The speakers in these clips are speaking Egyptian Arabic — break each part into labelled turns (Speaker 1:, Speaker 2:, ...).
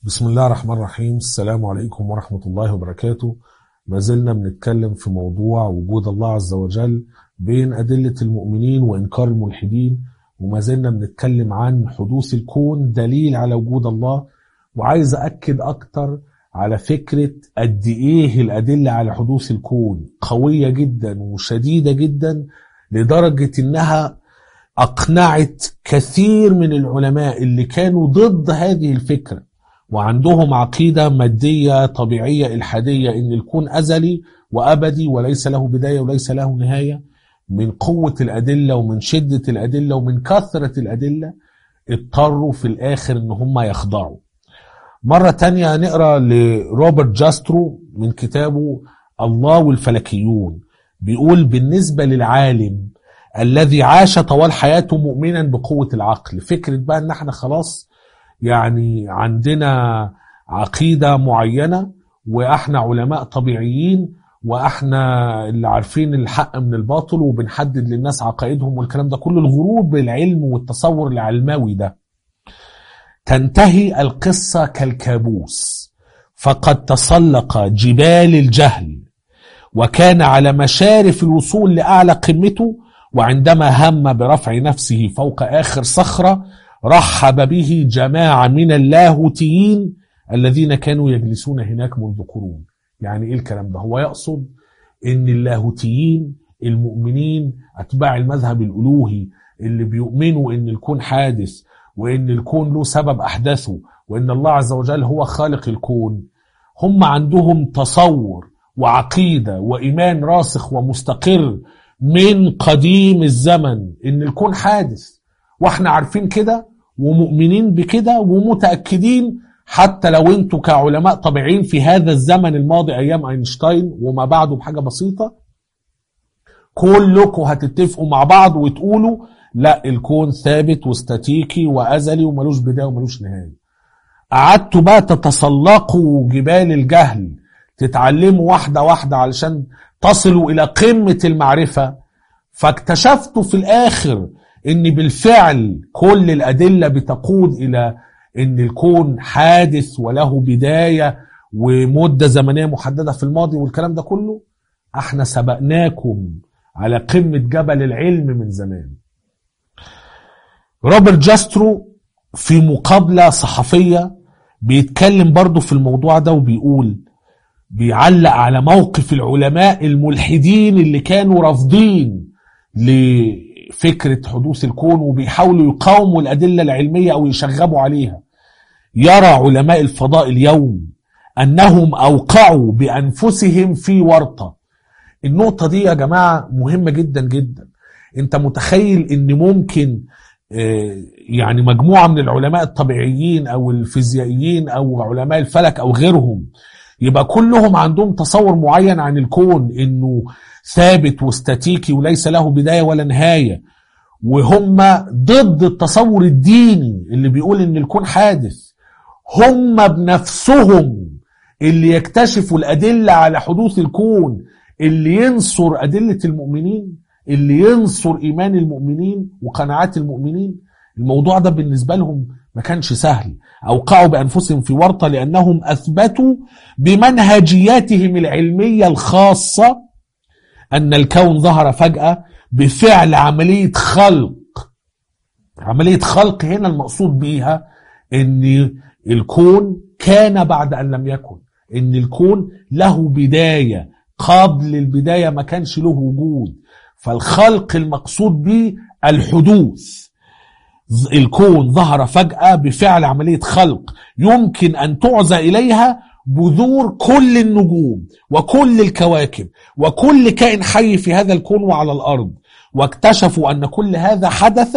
Speaker 1: بسم الله الرحمن الرحيم السلام عليكم ورحمة الله وبركاته ما زلنا بنتكلم في موضوع وجود الله عز وجل بين أدلة المؤمنين وإنكار الملحدين وما زلنا بنتكلم عن حدوث الكون دليل على وجود الله وعايز أكد أكتر على فكرة قد إيه الأدلة على حدوث الكون قوية جدا وشديدة جدا لدرجة إنها أقنعت كثير من العلماء اللي كانوا ضد هذه الفكرة وعندهم عقيدة مادية طبيعية إلحادية إن الكون أزلي وأبدي وليس له بداية وليس له نهاية من قوة الأدلة ومن شدة الأدلة ومن كثرة الأدلة اضطروا في الآخر إن هم يخضعوا مرة تانية نقرأ لروبرت جاسترو من كتابه الله والفلكيون بيقول بالنسبة للعالم الذي عاش طوال حياته مؤمنا بقوة العقل فكرة بقى ان احنا خلاص يعني عندنا عقيدة معينة واحنا علماء طبيعيين واحنا اللي عارفين الحق من الباطل وبنحدد للناس عقائدهم والكلام ده كله الغرور بالعلم والتصور العلماوي ده تنتهي القصة كالكابوس فقد تسلق جبال الجهل وكان على مشارف الوصول لأعلى قمته وعندما هم برفع نفسه فوق آخر صخرة رحب به جماعة من اللاهوتيين الذين كانوا يجلسون هناك منذ قرون يعني ايه الكلام ده هو يقصد ان اللاهوتيين المؤمنين اتباع المذهب الالوهي اللي بيؤمنوا ان الكون حادث وان الكون له سبب احداثه وان الله عز وجل هو خالق الكون هم عندهم تصور وعقيدة وإيمان راسخ ومستقر من قديم الزمن إن الكون حادث وإحنا عارفين كده ومؤمنين بكده ومتأكدين حتى لو انتوا كعلماء طبيعيين في هذا الزمن الماضي أيام أينشتاين وما بعده بحاجة بسيطة كلكم هتتفقوا مع بعض وتقولوا لا الكون ثابت واستاتيكي وأزلي وملوش بداية وملوش نهاية قعدتوا بقى تتسلقوا جبال الجهل تتعلموا واحدة واحدة علشان تصلوا إلى قمة المعرفة فاكتشفتوا في الآخر إن بالفعل كل الأدلة بتقود إلى إن الكون حادث وله بداية ومدة زمنية محددة في الماضي والكلام ده كله احنا سبقناكم على قمة جبل العلم من زمان روبرت جاسترو في مقابلة صحفية بيتكلم برضه في الموضوع ده وبيقول بيعلق على موقف العلماء الملحدين اللي كانوا رافضين لفكرة حدوث الكون وبيحاولوا يقاوموا الأدلة العلمية أو يشغبوا عليها يرى علماء الفضاء اليوم أنهم أوقعوا بأنفسهم في ورطة النقطة دي يا جماعة مهمة جدا جدا انت متخيل ان ممكن يعني مجموعة من العلماء الطبيعيين او الفيزيائيين او علماء الفلك او غيرهم يبقى كلهم عندهم تصور معين عن الكون انه ثابت واستاتيكي وليس له بداية ولا نهاية وهم ضد التصور الديني اللي بيقول ان الكون حادث هم بنفسهم اللي يكتشفوا الأدلة على حدوث الكون اللي ينصر أدلة المؤمنين اللي ينصر إيمان المؤمنين وقناعات المؤمنين الموضوع ده بالنسبة لهم ما كانش سهل أوقعوا بأنفسهم في ورطة لأنهم أثبتوا بمنهجياتهم العلمية الخاصة أن الكون ظهر فجأة بفعل عملية خلق عملية خلق هنا المقصود بيها أن الكون كان بعد أن لم يكن أن الكون له بداية قبل البداية ما كانش له وجود فالخلق المقصود به الحدوث الكون ظهر فجأة بفعل عملية خلق يمكن أن تعزى إليها بذور كل النجوم وكل الكواكب وكل كائن حي في هذا الكون وعلى الأرض واكتشفوا أن كل هذا حدث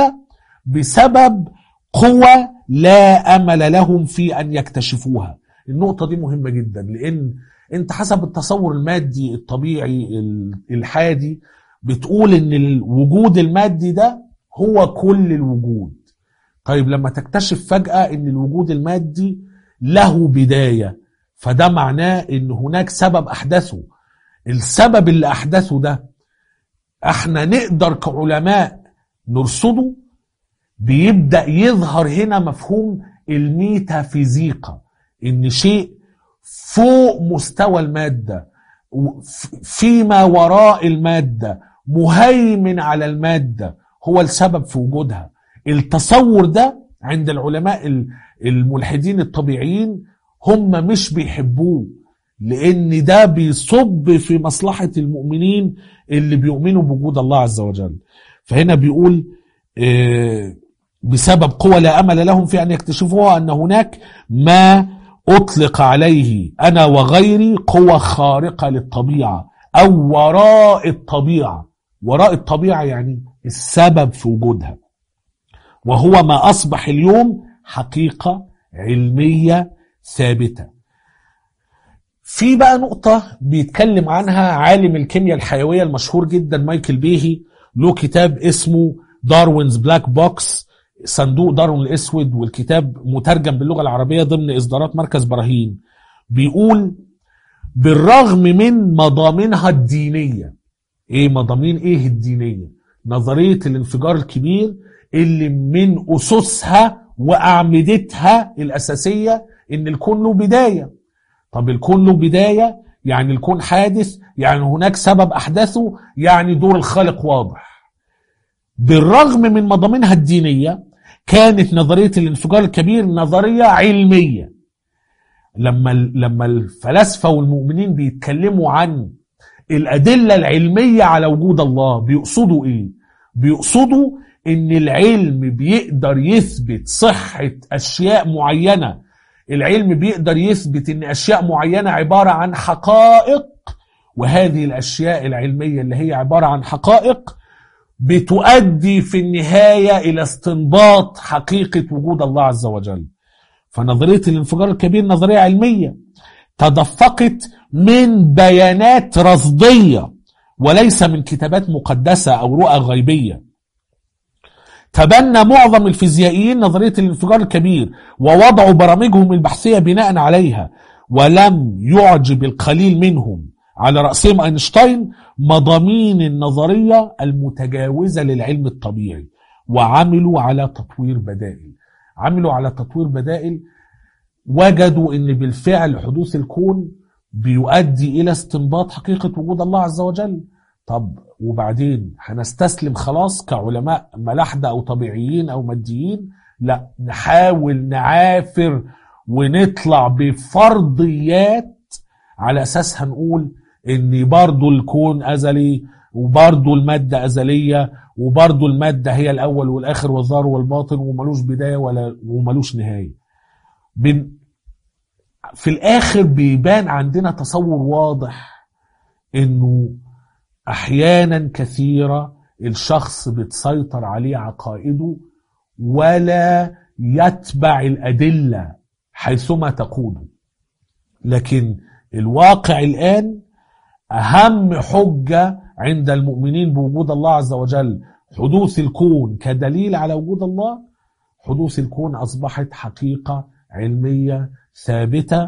Speaker 1: بسبب قوى لا أمل لهم في أن يكتشفوها النقطة دي مهمة جدا لأن أنت حسب التصور المادي الطبيعي الحادي بتقول أن الوجود المادي ده هو كل الوجود طيب لما تكتشف فجأة أن الوجود المادي له بداية فده معناه أن هناك سبب أحدثه السبب اللي أحدثه ده احنا نقدر كعلماء نرصده بيبدأ يظهر هنا مفهوم الميتافيزيقا ان شيء فوق مستوى المادة فيما وراء المادة مهيمن على المادة هو السبب في وجودها التصور ده عند العلماء الملحدين الطبيعيين هم مش بيحبوه لان ده بيصب في مصلحة المؤمنين اللي بيؤمنوا بوجود الله عز وجل فهنا بيقول بسبب قوة لا أمل لهم في أن يكتشفوها أن هناك ما أطلق عليه أنا وغيري قوة خارقة للطبيعة أو وراء الطبيعة وراء الطبيعة يعني السبب في وجودها وهو ما أصبح اليوم حقيقة علمية ثابتة في بقى نقطة بيتكلم عنها عالم الكيمياء الحيوية المشهور جدا مايكل بيهي له كتاب اسمه داروينز بلاك بوكس صندوق داروين الاسود والكتاب مترجم باللغه العربيه ضمن اصدارات مركز براهين بيقول بالرغم من مضامينها الدينيه ايه مضامين ايه الدينيه نظريه الانفجار الكبير اللي من اسسها واعمدتها الاساسيه ان الكون له بدايه طب الكون له بدايه يعني الكون حادث يعني هناك سبب احداثه يعني دور الخالق واضح بالرغم من مضامينها الدينية كانت نظرية الانفجار الكبير نظرية علمية لما لما الفلاسفة والمؤمنين بيتكلموا عن الأدلة العلمية على وجود الله بيقصدوا إيه؟ بيقصدوا إن العلم بيقدر يثبت صحة أشياء معينة العلم بيقدر يثبت إن أشياء معينة عبارة عن حقائق وهذه الأشياء العلمية اللي هي عبارة عن حقائق بتؤدي في النهاية إلى استنباط حقيقة وجود الله عز وجل فنظرية الانفجار الكبير نظرية علمية تدفقت من بيانات رصدية وليس من كتابات مقدسة أو رؤى غيبية تبنى معظم الفيزيائيين نظرية الانفجار الكبير ووضعوا برامجهم البحثية بناء عليها ولم يعجب القليل منهم على رأسهم أينشتاين مضامين النظرية المتجاوزة للعلم الطبيعي وعملوا على تطوير بدائل عملوا على تطوير بدائل وجدوا ان بالفعل حدوث الكون بيؤدي الى استنباط حقيقة وجود الله عز وجل طب وبعدين هنستسلم خلاص كعلماء ملاحدة او طبيعيين او ماديين لا نحاول نعافر ونطلع بفرضيات على اساسها نقول ان برضو الكون ازلي وبرضو المادة ازلية وبرضو المادة هي الاول والاخر والظاهر والباطن وملوش بداية ولا وملوش نهاية بن في الاخر بيبان عندنا تصور واضح انه احيانا كثيرة الشخص بتسيطر عليه عقائده ولا يتبع الادلة حيثما تقوده لكن الواقع الان أهم حجة عند المؤمنين بوجود الله عز وجل حدوث الكون كدليل على وجود الله حدوث الكون أصبحت حقيقة علمية ثابتة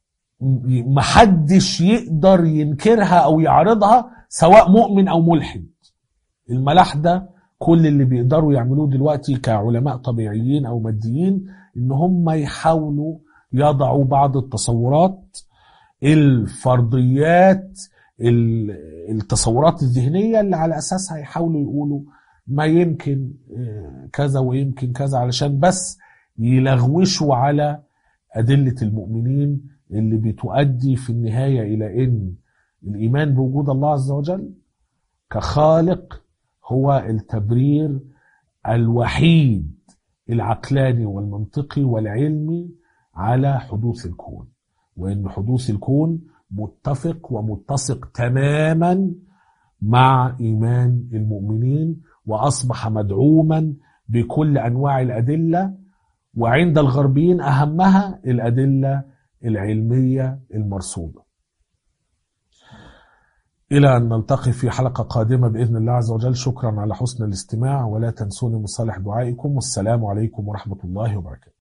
Speaker 1: محدش يقدر ينكرها أو يعرضها سواء مؤمن أو ملحد الملاحدة كل اللي بيقدروا يعملوه دلوقتي كعلماء طبيعيين أو ماديين إن هم يحاولوا يضعوا بعض التصورات الفرضيات التصورات الذهنية اللي على أساسها يحاولوا يقولوا ما يمكن كذا ويمكن كذا علشان بس يلغوشوا على أدلة المؤمنين اللي بتؤدي في النهاية إلى أن الإيمان بوجود الله عز وجل كخالق هو التبرير الوحيد العقلاني والمنطقي والعلمي على حدوث الكون وأن حدوث الكون متفق ومتسق تماما مع ايمان المؤمنين واصبح مدعوما بكل انواع الادله وعند الغربيين اهمها الادله العلميه المرصوده. الى ان نلتقي في حلقه قادمه باذن الله عز وجل شكرا على حسن الاستماع ولا تنسوني من صالح دعائكم والسلام عليكم ورحمه الله وبركاته.